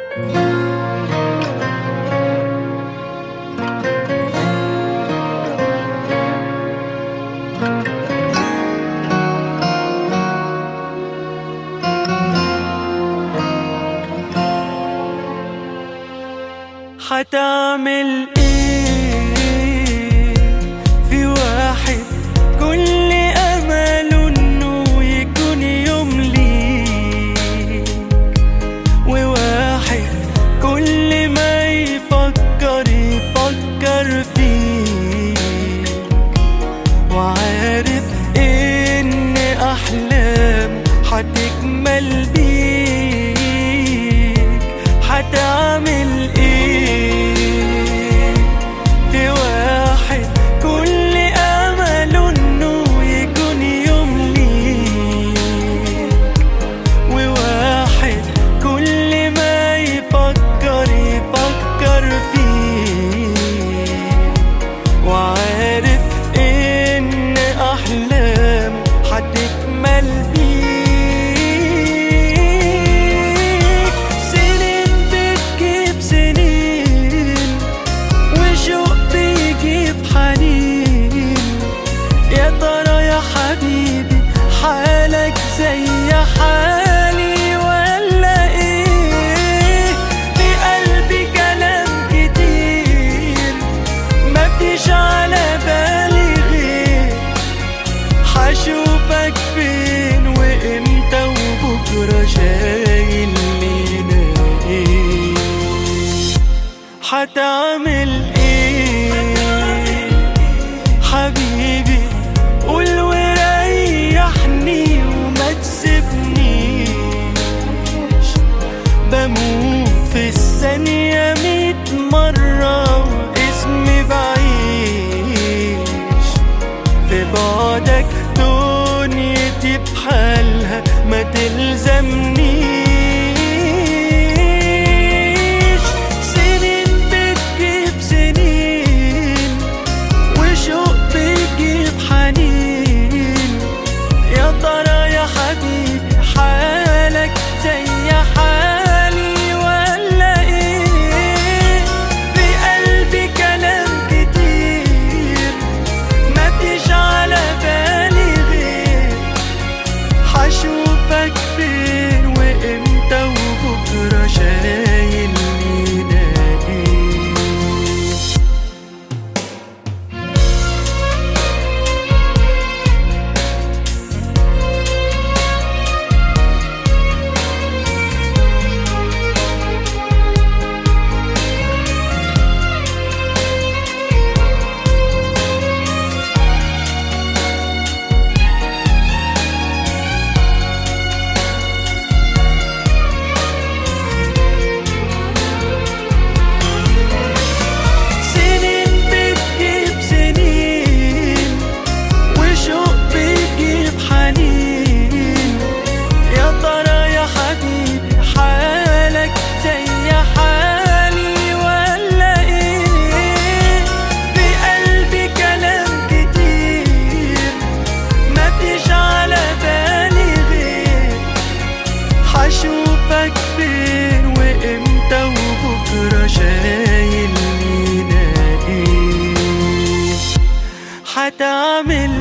حتعمل ايه في واحد كل امله انه يكون يوم ليك وواحد كل ما يفكر يفكر فيك وعارف ان احلامه هتكمل بيك هتعمل ايه في واحد كل امله انه يكون يوم ليك وواحد كل ما يفكر يفكر فيك وعارف ان احلامه هتكمل بيك سنين بتجيب سنين وشوق بيجيب حنين يا ترى يا حبيبي حالك زي حالي ولا ايه في قلبي كلام كتير مفيش على بالي غير حشوفك فين وامتى وبكره شايل لينا ايه هتعمل ايه حبيبي قول وريحني وما تسيبنيش بموت في الثانية ميت مرة واسمي بعيش في بعدك دنيتي بحالها ما تلزمنيش سنين بتجيب سنين وشوق بيجيب حنين يا ترى يا حبيبي حالك زي حالي ولا ايه في قلبي كلام كتير مفيش على بالي غير حشوفك فين وامتى وبكره شايل لينا ايه سنين بتجيب سنين وشوق بيجيب حنين يا ترى يا حبيبي حالك زي حالي ولا ايه في قلبي كلام كتير مفيش على بالي غير حشوفك فين وامتى وبكره شايل لينا ايه هتعمل